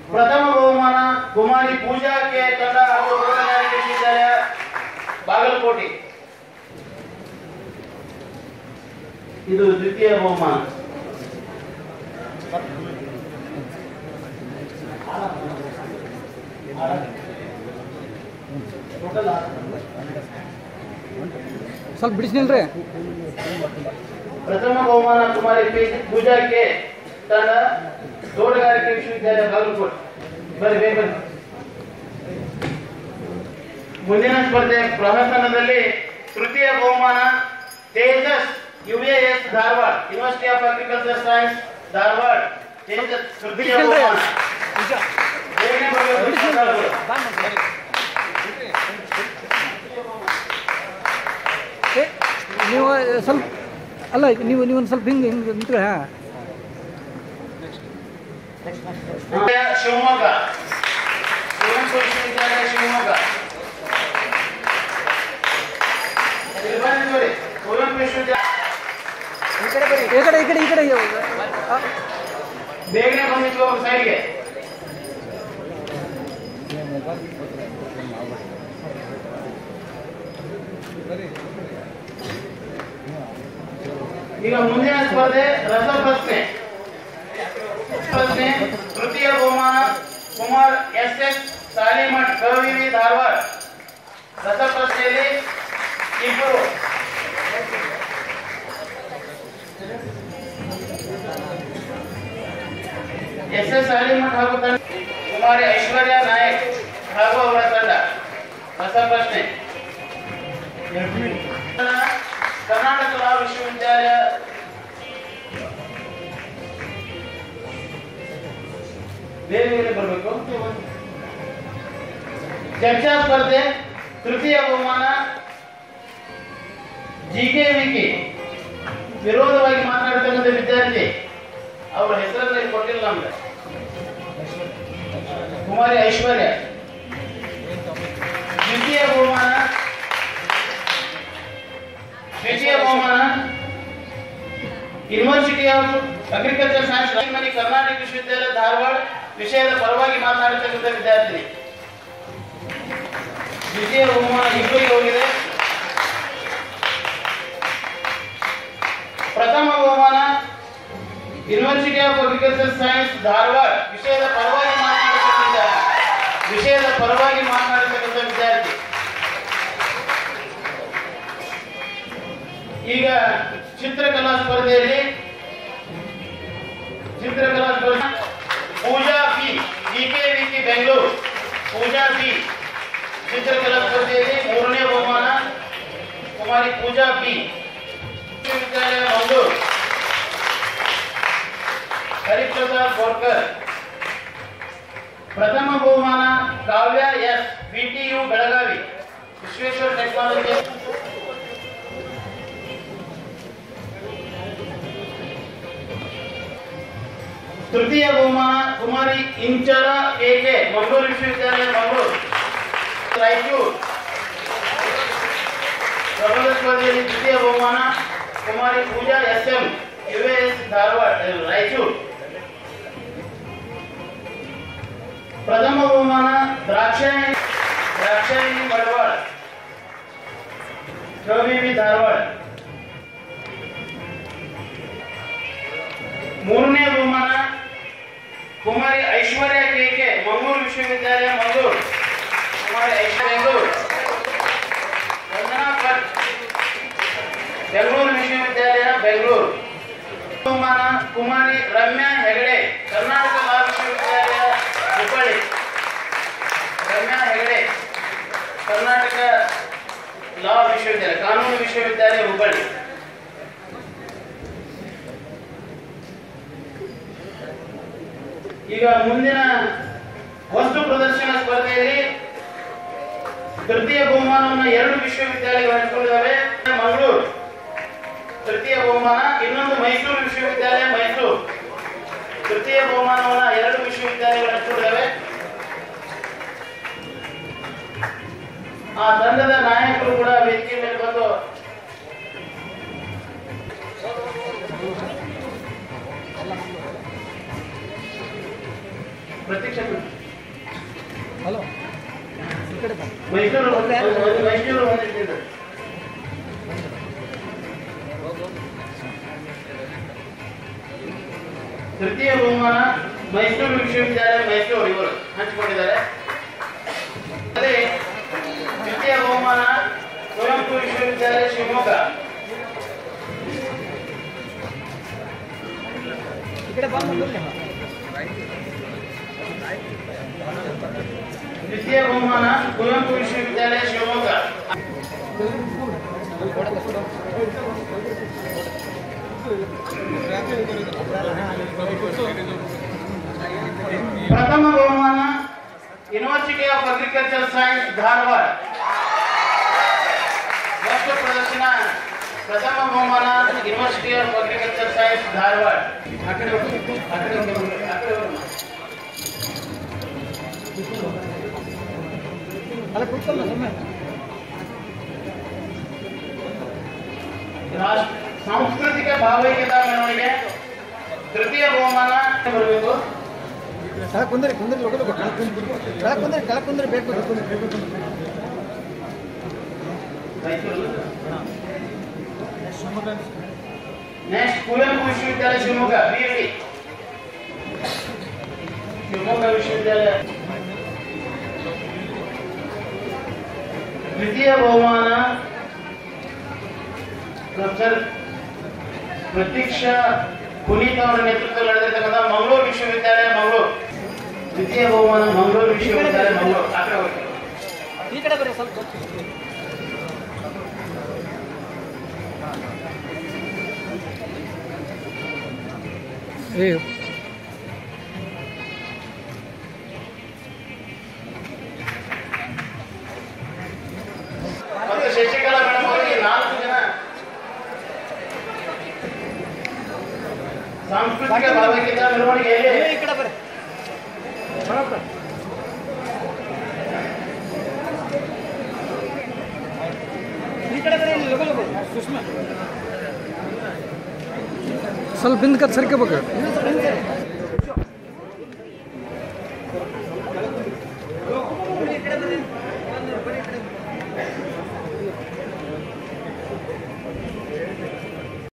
ಪ್ರಥಮ ಬಹುಮಾನ ಕುಮಾರಿ ಪೂಜಾ ಕೆ ತಂಡ ಹಾಗೂ ತೋಟಗಾರಿಕೆ ವಿಶ್ವವಿದ್ಯಾಲಯ ಬಾಗಲಕೋಟೆ ಇದು ದ್ವಿತೀಯ ಬಹುಮಾನ ಸ್ವಲ್ಪ ಬಿಡಿಸಿ ನಿಲ್ರಿ ಪ್ರಥಮ ಬಹುಮಾನ ಕುಮಾರಿ ಪಿ- ಪೂಜಾ ಕೆ ತಂಡ ತೋಟಗಾರಿಕೆ ವಿಶ್ವವಿದ್ಯಾಲಯ ಬಾಗಲಕೋಟೆ ಬರ್ರಿ ಬೇಗ ಬನ್ನಿ ಮುಂದಿನ ಸ್ಪರ್ಧೆ ಪ್ರಹಸನದಲ್ಲಿ ತೃತೀಯ ಬಹುಮಾನ Tejas UAS Dharwad university of agriculture science Dharwad Tejas ತೃತೀಯ ಬಿಡಿಸ್ಕೊಳ್ರಿ. ಬಹುಮಾನ ಬೇಗನೆ ಬರ್ಬೇಕು. ಏ, ನೀವು ಸ್ವಲ್ಪ ಅಲ್ಲ ನೀವು ನೀವು ಒಂದು ಸ್ವಲ್ಪ ಹಿಂಗೆ ಹಿಂಗೆ ನಿಂತ್ರೆ ಹಾಂ ಶಿವಮೊಗ್ಗ ಕುವೆಂಪು ವಿಶ್ವವಿದ್ಯಾಲಯ ಶಿವಮೊಗ್ಗ ಇಲ್ಲಿ ಬನ್ನಿ ನೋಡಿ ಕುವೆಂಪು ವಿಶ್ವವಿದ್ಯಾಲಯ ಈ ಕಡೆ ಈ ಕಡೆ ಈ ಕಡೆ ಆ, ಬೇಗನೆ ಬಂದಿತ್ತು ಸೈಡ್ಗೆ ಈಗ ಮುಂದಿನ ಸ್ಪರ್ಧೆ ರಸಪ್ರಶ್ನೆ ಪ್ರಶ್ನೆ ತೃತೀಯ ಬಹುಮಾನ ಕುಮಾರ್ ಎಸ್ ಎಸ್ ಸಾಲಿಮಠ್ ಕವಿವಿ ಧಾರವಾಡ ರಸಪ್ರಶ್ನೆಯಲ್ಲಿ ಇಬ್ಬರು ಎಸ್ ಎಸ್ ಸಾಲಿಮಠ್ ಹಾಗೂ ತಂಡ ಕುಮಾರಿ ಐಶ್ವರ್ಯ ನಾಯಕ್ ಹಾಗೂ ಅವರ ತಂಡ ರಸಪ್ರಶ್ನೆ ಕರ್ನಾಟಕ ಲಾ ವಿಶ್ವವಿದ್ಯಾಲಯ ಬೇರೆ ಬೇರೆ ಬರಬೇಕು ಚರ್ಚಾ ಸ್ಪರ್ಧೆ ತೃತೀಯ ಬಹುಮಾನ ಜಿಕೆ ವಿಕೆ ವಿರೋಧವಾಗಿ ಮಾತನಾಡ್ತಕ್ಕಂಥ ವಿದ್ಯಾರ್ಥಿ ಅವರ ಹೆಸರಲ್ಲಿ ಕೊಟ್ಟಿಲ್ಲ ನಮ್ಗೆ ಕುಮಾರಿ ಐಶ್ವರ್ಯ ದ್ವಿತೀಯ ಬಹುಮಾನ ದ್ವಿತೀಯ ಬಹುಮಾನ university of agriculture science Rajamani Karnataka ವಿಶ್ವವಿದ್ಯಾಲಯ ಧಾರವಾಡ ವಿಷಯದ ಪರವಾಗಿ ಮಾತನಾಡತಕ್ಕಂಥ ವಿದ್ಯಾರ್ಥಿನಿ ದ್ವಿತೀಯ ಬಹುಮಾನ ಇಬ್ಬರಿಗೆ ಹೋಗಿದೆ ಪ್ರಥಮ ಬಹುಮಾನ university of agriculture science Dharwad ವಿಷಯದ ಪರವಾಗಿ ಮಾತನಾಡತಕ್ಕಂಥ ವಿಷಯದ ಪರವಾಗಿ ಮಾತನಾಡತಕ್ಕಂಥ ವಿದ್ಯಾರ್ಥಿ ಈಗ ಚಿತ್ರಕಲಾ ಸ್ಪರ್ಧೆಯಲ್ಲಿ ಚಿತ್ರಕಲಾ ಸ್ಪರ್ಧೆ Pooja P VK VK Bengaluru Pooja P ಚಿತ್ರಕಲಾ ಸ್ಪರ್ಧೆಯಲ್ಲಿ ಮೂರನೇ ಬಹುಮಾನ ಕುಮಾರಿ ಪೂಜಾ ಪಿ ವಿಶ್ವವಿದ್ಯಾಲಯ ಮಂಗಳೂರು ಹರಿಪ್ರಸಾದ್ ಬೋರ್ಕರ್ ಪ್ರಥಮ ಬಹುಮಾನ Kavya S BTU Belagavi Visvesvaraya technology ತೃತೀಯ ಬಹುಮಾನ ಕುಮಾರಿ ಇಂಚರ ಕೆಕೆ ಮಂಗಳೂರು ವಿಶ್ವವಿದ್ಯಾಲಯ ಮಂಗಳೂರು ರಾಯಚೂರು ಪ್ರಬಂಧ ಸ್ಪರ್ಧೆಯಲ್ಲಿ ದ್ವಿತೀಯ ಬಹುಮಾನ ಕುಮಾರಿ Pooja S M US Dharwad Raichur ಪ್ರಥಮ ಬಹುಮಾನ ದ್ರಾಕ್ಷಾಯಣಿ ದ್ರಾಕ್ಷಾಯಣಿ ಮಡವಾಳ ಕವಿವಿ ಧಾರವಾಡ ಮೂರನೇ ಬಹುಮಾನ ಕುಮಾರಿ ಐಶ್ವರ್ಯ ಕೆಕೆ ಮಂಗಳೂರು ವಿಶ್ವವಿದ್ಯಾಲಯ ಮಂಗಳೂರು ಕುಮಾರಿ ಐಶ್ವರ್ಯ ಬೆಂಗಳೂರು ವಂದನಾ ಭಟ್ ಬೆಂಗಳೂರು ವಿಶ್ವವಿದ್ಯಾಲಯ ಬೆಂಗಳೂರು ಬಹುಮಾನ ಕುಮಾರಿ ರಮ್ಯಾ ಹೆಗಡೆ ಕರ್ನಾಟಕ ಲಾ ವಿಶ್ವವಿದ್ಯಾಲಯ ಹುಬ್ಬಳ್ಳಿ ರಮ್ಯಾ ಹೆಗಡೆ ಕರ್ನಾಟಕ ಲಾ ವಿಶ್ವವಿದ್ಯಾಲಯ ಕಾನೂನು ವಿಶ್ವವಿದ್ಯಾಲಯ ಹುಬ್ಬಳ್ಳಿ ಈಗ ಮುಂದಿನ ವಸ್ತು ಪ್ರದರ್ಶನ ಸ್ಪರ್ಧೆಯಲ್ಲಿ ತೃತೀಯ ಬಹುಮಾನವನ್ನು ಎರಡು ವಿಶ್ವವಿದ್ಯಾಲಯಗಳು ಹಂಚಿಕೊಂಡಿದ್ದಾವೆ ಮಂಗಳೂರು ತೃತೀಯ ಬಹುಮಾನ ಇನ್ನೊಂದು ಮೈಸೂರು ವಿಶ್ವವಿದ್ಯಾಲಯ ಮೈಸೂರು ತೃತೀಯ ಬಹುಮಾನವನ್ನು ಎರಡು ವಿಶ್ವವಿದ್ಯಾಲಯಗಳು ಹಂಚಿಕೊಂಡಿದ್ದಾವೆ ಆ ತಂಡದ ನಾಯಕರು ಕೂಡ ವೇದಿಕೆ ಮೇಲೆ ಬಂದು ಪ್ರತೀಕ್ಷಾ ಹಲೋ ಈ ಕಡೆ ಬಾ ಮೈಸೂರು ಒಂದು ಮೈಸೂರು ಬಂದಿಟ್ಟಿದ್ದು ತೃತೀಯ ಬಹುಮಾನ ಮೈಸೂರು ವಿಶ್ವವಿದ್ಯಾಲಯ ಮೈಸೂರು ಇವರು ಹಂಚಿಕೊಂಡಿದ್ದಾರೆ ಅದೇ ದ್ವಿತೀಯ ಬಹುಮಾನ ಕುವೆಂಪು ವಿಶ್ವವಿದ್ಯಾಲಯ ಶಿವಮೊಗ್ಗ ಈ ಕಡೆ ಬಾ ಮೊದಲು ದ್ವಿತೀಯ ಬಹುಮಾನ ಕುವೆಂಪು ವಿಶ್ವವಿದ್ಯಾಲಯ ಶಿವಮೊಗ್ಗ ಪ್ರಥಮ ಬಹುಮಾನ university of agriculture science Dharwad ವಸ್ತು ಪ್ರದರ್ಶನ ಪ್ರಥಮ ಬಹುಮಾನ university of agriculture science Dharwad ಆ ಕಡೆ ಹೋಗು, ಆ ಕಡೆ ಹೋಗು, ಆ ಕಡೆ ಹೋಗು. ಅಲ್ಲ ಕೂತ್ಕೊಳ್ಳ ಸುಮ್ಮನೆ ರಾಷ್ಟ್ರ ಸಾಂಸ್ಕೃತಿಕ ಭಾವೈಕ್ಯತಾ ಮೆರವಣಿಗೆ ತೃತೀಯ ಬಹುಮಾನ ಬರಬೇಕು ಕೆಳಗೆ ಕುಂದ್ರಿ ಕುಂದ್ರಿ ಲೋಕ ಕೆಳಗೆ ಕುಂದ್ರಿ ಕೆಳಗೆ ಕುಂದ್ರಿ ಕೆಳಗೆ ಕುಂದ್ರಿ ಬೇಕು ನೆಕ್ಸ್ಟ್ ಕುವೆಂಪು ವಿಶ್ವವಿದ್ಯಾಲಯ ಶಿವಮೊಗ್ಗ ಬಿಎಡಿ ಶಿವಮೊಗ್ಗ ವಿಶ್ವವಿದ್ಯಾಲಯ ದ್ವಿತೀಯ ಬಹುಮಾನ ಪ್ರೊಫೆಸರ್ ಪ್ರತೀಕ್ಷಾ ಪುನೀತ್ ಅವರ ನೇತೃತ್ವದಲ್ಲಿ ನಡೆದಿರ್ತಕ್ಕಂಥ ಮಂಗಳೂರು ವಿಶ್ವವಿದ್ಯಾಲಯ ಮಂಗಳೂರು ದ್ವಿತೀಯ ಬಹುಮಾನ ಮಂಗಳೂರು ವಿಶ್ವವಿದ್ಯಾಲಯ ಮಂಗಳೂರು ಆ ಕಡೆ ಹೋಗಿ. ಈ ಕಡೆ ಬರ್ರಿ ಸ್ವಲ್ಪ ಏ ಮತ್ತು ಶಶಿಕಲಾ ಮೇಡಮ್ ಅವರಿಗೆ ನಾಲ್ಕು ಜನ ಸಾಂಸ್ಕೃತಿಕ ಭಾವೈಕ್ಯತಾ ಮೆರವಣಿಗೆಯಲ್ಲಿ ಈ ಕಡೆ ಬರ್ರಿ ಈ ಕಡೆ ಬರ್ರಿ ಇಲ್ಲಿ ಲಗು ಲಗು ಸುಷ್ಮಾ ಸ್ವಲ್ಪ ಹಿಂದ್ಕತ್ ಸರ್ಕೋಬೇಕು